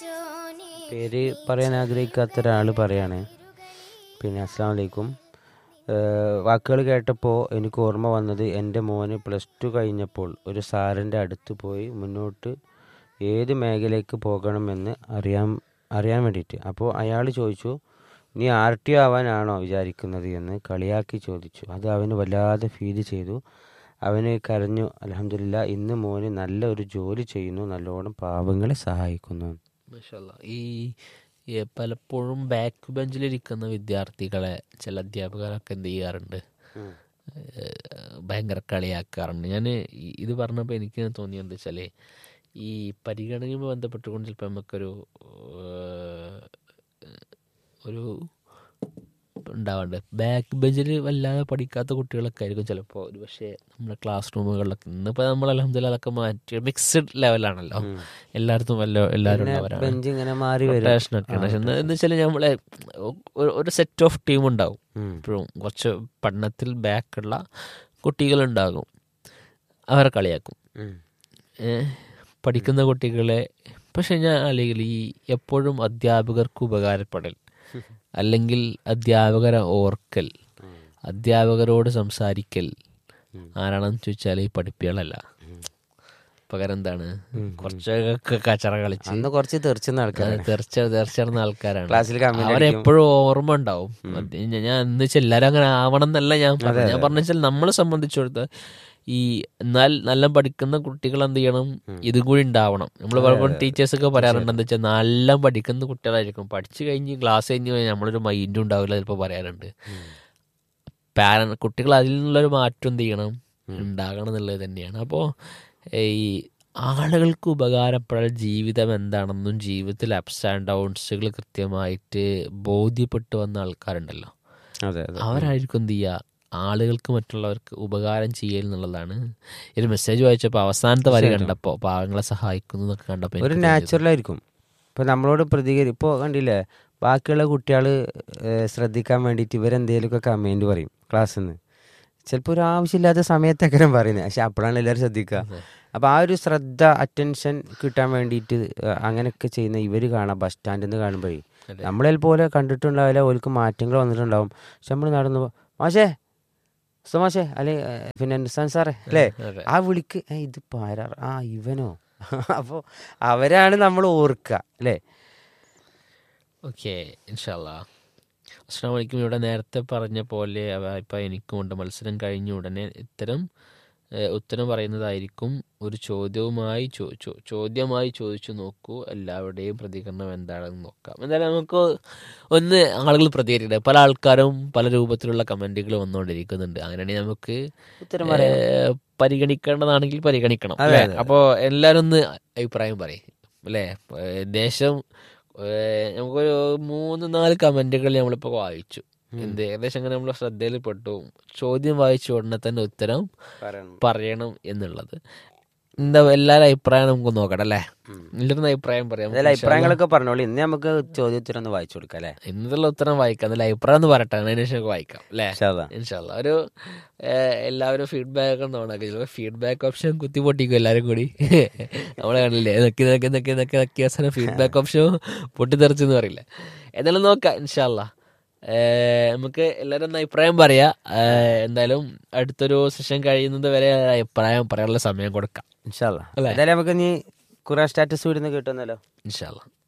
പേര് പറയാൻ ആഗ്രഹിക്കാത്ത ഒരാൾ പറയാണ് പിന്നെ അസ്സാം വലൈക്കും വാക്കുകൾ കേട്ടപ്പോൾ എനിക്ക് ഓർമ്മ വന്നത് എൻ്റെ മോന് പ്ലസ് ടു കഴിഞ്ഞപ്പോൾ ഒരു സാറിൻ്റെ അടുത്ത് പോയി മുന്നോട്ട് ഏത് മേഖലയ്ക്ക് പോകണമെന്ന് അറിയാൻ അറിയാൻ വേണ്ടിയിട്ട് അപ്പോൾ അയാൾ ചോദിച്ചു നീ ആർ ടി ആവാനാണോ വിചാരിക്കുന്നത് എന്ന് കളിയാക്കി ചോദിച്ചു അത് അവന് വല്ലാതെ ഫീൽ ചെയ്തു അവന് കരഞ്ഞു അലഹമില്ല ഇന്ന് മോന് നല്ല ഒരു ജോലി ചെയ്യുന്നു നല്ലോണം പാവങ്ങളെ സഹായിക്കുന്നു മാഷാല്ലാ. ഈ ഈ പലപ്പോഴും ബാക്ക് ബെഞ്ചിലിരിക്കുന്ന വിദ്യാർത്ഥികളെ ചില അധ്യാപകരൊക്കെ എന്ത് ചെയ്യാറുണ്ട് ഏഹ് ഭയങ്കര കളിയാക്കാറുണ്ട് ഞാൻ ഇത് പറഞ്ഞപ്പോൾ എനിക്ക് തോന്നിയത് എന്താ വെച്ചാൽ ഈ പരിഗണനയുമായി ബന്ധപ്പെട്ടുകൊണ്ട് ചിലപ്പോൾ നമുക്കൊരു ഏഹ്, ഒരു ഉണ്ടാവാറുണ്ട് ബാക്ക് ബെഞ്ചിൽ വല്ലാതെ പഠിക്കാത്ത കുട്ടികളൊക്കെ ആയിരിക്കും ചിലപ്പോൾ ഒരു പക്ഷേ നമ്മുടെ ക്ലാസ് റൂമുകളിലൊക്കെ ഇന്നിപ്പോൾ നമ്മൾ അലഹമ്മദില്ല അതൊക്കെ മാറ്റി മിക്സഡ് ലെവലാണല്ലോ എല്ലായിടത്തും വല്ല എല്ലാവരും ഉള്ളവരാണ് ബെഞ്ച് ഇങ്ങനെ മാറി വരും റൊട്ടേഷനൊക്കെയാണ് പക്ഷെ എന്ന് എന്ന് വെച്ചാൽ നമ്മളെ ഒരു- ഒരു സെറ്റ് ഓഫ് ടീം ഉണ്ടാവും ഉം. ഇപ്പോഴും കുറച്ച് പഠനത്തിൽ ബാക്കുള്ള കുട്ടികളുണ്ടാകും അവരെ കളിയാക്കും ഉം. ഏ, പഠിക്കുന്ന കുട്ടികളെ പക്ഷെ ഞാൻ അല്ലെങ്കിൽ ഈ എപ്പോഴും അധ്യാപകർക്ക് ഉപകാരപ്പെടൽ അല്ലെങ്കിൽ അധ്യാപകരെ ഓർക്കൽ അധ്യാപകരോട് സംസാരിക്കൽ ആരാണെന്ന് ചോദിച്ചാൽ ഈ പഠിപ്പികളല്ല പകരം എന്താണ് കുറച്ചൊക്കെ കച്ചറ കളിച്ച് അന്ന് കുറച്ച് തെറിച്ചുന്ന ആൾക്കാർ തീർച്ച തീർച്ചയായിരുന്ന ആൾക്കാരാണ് ക്ലാസ്സിൽ comment അവരെപ്പോഴും ഓർമ്മ ഉണ്ടാവും അത് ഞാൻ ഞാൻ എന്ന് വെച്ചാൽ എല്ലാരും അങ്ങനെ ആവണം എന്നല്ല ഞാൻ പറഞ്ഞത് ഞാൻ പറഞ്ഞ വെച്ചാൽ നമ്മളെ സംബന്ധിച്ചിടത്ത് ഈ എന്നാൽ നല്ല പഠിക്കുന്ന കുട്ടികൾ എന്ത് ചെയ്യണം ഇതും കൂടി ഉണ്ടാവണം നമ്മൾ പലപ്പോഴും ടീച്ചേഴ്സ് ഒക്കെ പറയാറുണ്ട് എന്താ വെച്ചാൽ നല്ല പഠിക്കുന്ന കുട്ടികളായിരിക്കും പഠിച്ചു കഴിഞ്ഞ് ക്ലാസ് കഴിഞ്ഞ് കഴിഞ്ഞാൽ നമ്മളൊരു മൈൻഡും ഉണ്ടാവില്ല ചിലപ്പോൾ പറയാറുണ്ട് പാരൻ കുട്ടികൾ അതിൽ നിന്നുള്ളൊരു മാറ്റം എന്ത് ചെയ്യണം ഉണ്ടാകണം എന്നുള്ളത് തന്നെയാണ് അപ്പോൾ ഈ ആളുകൾക്ക് ഉപകാരപ്പെടാൻ ജീവിതം എന്താണെന്നും ജീവിതത്തിൽ അപ്സ് ആൻഡ് ഡൗൺസുകൾ കൃത്യമായിട്ട് ബോധ്യപ്പെട്ടു വന്ന ആൾക്കാരുണ്ടല്ലോ അതെ അതെ അവരായിരിക്കും എന്ത് ചെയ്യുക ആളുകൾക്ക് മറ്റുള്ളവർക്ക് ഉപകാരം ചെയ്യൽ എന്നുള്ളതാണ് ഒരു മെസ്സേജ് വായിച്ചപ്പോൾ അവസാനത്തെ വരി കണ്ടപ്പോൾ പാവങ്ങളെ സഹായിക്കുന്നു എന്നൊക്കെ കണ്ടപ്പോൾ ഒരു എനിക്ക് തോന്നിയത്. നാച്ചുറൽ ആയിരിക്കും ഇപ്പൊ നമ്മളോട് പ്രതികരി ഇപ്പോൾ കണ്ടില്ലേ ബാക്കിയുള്ള കുട്ടികൾ ശ്രദ്ധിക്കാൻ വേണ്ടിയിട്ട് ഇവരെന്തേലുമൊക്കെ കമൻറ്റ് പറയും ക്ലാസ്സിൽ നിന്ന് ചിലപ്പോൾ ഒരു ആവശ്യമില്ലാത്ത സമയത്തൊക്കെ പറയുന്നത് പക്ഷെ അപ്പോഴാണ് എല്ലാവരും ശ്രദ്ധിക്കുക അപ്പോൾ ആ ഒരു ശ്രദ്ധ അറ്റൻഷൻ കിട്ടാൻ വേണ്ടിയിട്ട് ഏഹ്, അങ്ങനെയൊക്കെ ചെയ്യുന്ന ഇവർ കാണാം ബസ് സ്റ്റാൻഡിൽ നിന്ന് കാണുമ്പോഴേ നമ്മളെ പോലെ കണ്ടിട്ടുണ്ടാവില്ല ഓർക്ക് മാറ്റങ്ങൾ വന്നിട്ടുണ്ടാവും പക്ഷെ നമ്മൾ നടന്നു പോ- മാഷേ സുമാഷേ അല്ലെ ഏഹ്, പിന്നെ നിസാൻ സാറേ അല്ലേ അതെ. ആ വിളിക്ക് ഏ, ഇത് പാരാ ആ ഇവനോ അപ്പോൾ അവരാണ് നമ്മൾ ഓർക്കുക അല്ലേ ഓക്കെ ഇൻഷാല്ല അസ്ലാം വലൈക്കും ഇവിടെ നേരത്തെ പറഞ്ഞ പോലെ അവ- ഇപ്പം എനിക്കുമുണ്ട് മത്സരം കഴിഞ്ഞ ഉടനെ ഇത്തരം ഏഹ്, ഉത്തരം പറയുന്നതായിരിക്കും ഒരു ചോദ്യവുമായി ചോ- ചോ- ചോദ്യമായി ചോദിച്ചു നോക്കൂ എല്ലാവരുടെയും പ്രതികരണം എന്താണെന്ന് നോക്കാം എന്തായാലും നമുക്ക് ഒന്ന് ആളുകൾ പ്രതികരിക്കട്ടെ പല ആൾക്കാരും പല രൂപത്തിലുള്ള കമൻറ്റുകൾ വന്നുകൊണ്ടിരിക്കുന്നുണ്ട് അങ്ങനെയാണെങ്കിൽ നമുക്ക് ഉത്തരം ഏഹ്, പരിഗണിക്കേണ്ടതാണെങ്കിൽ പരിഗണിക്കണം അതെ, അല്ലേ അതെ. അപ്പോൾ എല്ലാവരും ഒന്ന് അഭിപ്രായം പറയും അല്ലേ ഏഹ്, ദേശം ഏഹ്, നമുക്കൊരു മൂന്ന് നാല് കമന്റുകൾ നമ്മളിപ്പോൾ വായിച്ചു എന്ത് ഏകദേശം അങ്ങനെ നമ്മളെ ശ്രദ്ധയിൽ പെട്ടു ചോദ്യം വായിച്ച ഉടനെ തന്നെ ഉത്തരം പറയണം പറയണം എന്നുള്ളത് എന്താ എല്ലാവരും അഭിപ്രായം നമുക്ക് നോക്കട്ടെ അല്ലേ എല്ലാവരും അഭിപ്രായം പറയാം അതിൽ അഭിപ്രായങ്ങളൊക്കെ പറഞ്ഞോളൂ ഇന്ന് നമുക്ക് ചോദ്യോത്തരം ഒന്ന് വായിച്ചു കൊടുക്കാം അല്ലേ ഇന്നത്തെ ഉത്തരം വായിക്കാം എന്നല്ല അഭിപ്രായം എന്ന് പറയട്ടെ അതിന് ശേഷം വായിക്കാം അല്ലേ ഇൻഷാല്ലാ. ഇൻഷാല്ല ഒരു ഏഹ്, എല്ലാവരും ഫീഡ്ബാക്ക് നോണൊക്കെ ചിലപ്പോൾ ഫീഡ്ബാക്ക് ഓപ്ഷൻ കുത്തി പൊട്ടിക്കും എല്ലാവരും കൂടി നമ്മളെ കണ്ടില്ലേ നക്കി നക്കി നക്കി നക്കി നക്കി അവസാനം ഫീഡ്ബാക്ക് ഓപ്ഷൻ പൊട്ടിത്തെറിച്ചെന്ന് പറയില്ല എന്തായാലും നോക്കാം ഇൻഷാല്ല നമുക്ക് എല്ലാവരും ഒന്ന് അഭിപ്രായം പറയാം ഏഹ്, എന്തായാലും അടുത്തൊരു സെഷൻ കഴിയുന്നത് വരെ അഭിപ്രായം പറയാനുള്ള സമയം കൊടുക്കാം ഇൻഷാല്ലാ അല്ലേ? എന്തായാലും നമുക്ക് ഇനി കുറെ സ്റ്റാറ്റസ് വിടുന്ന കിട്ടുന്നല്ലോ ഇൻഷാല്ല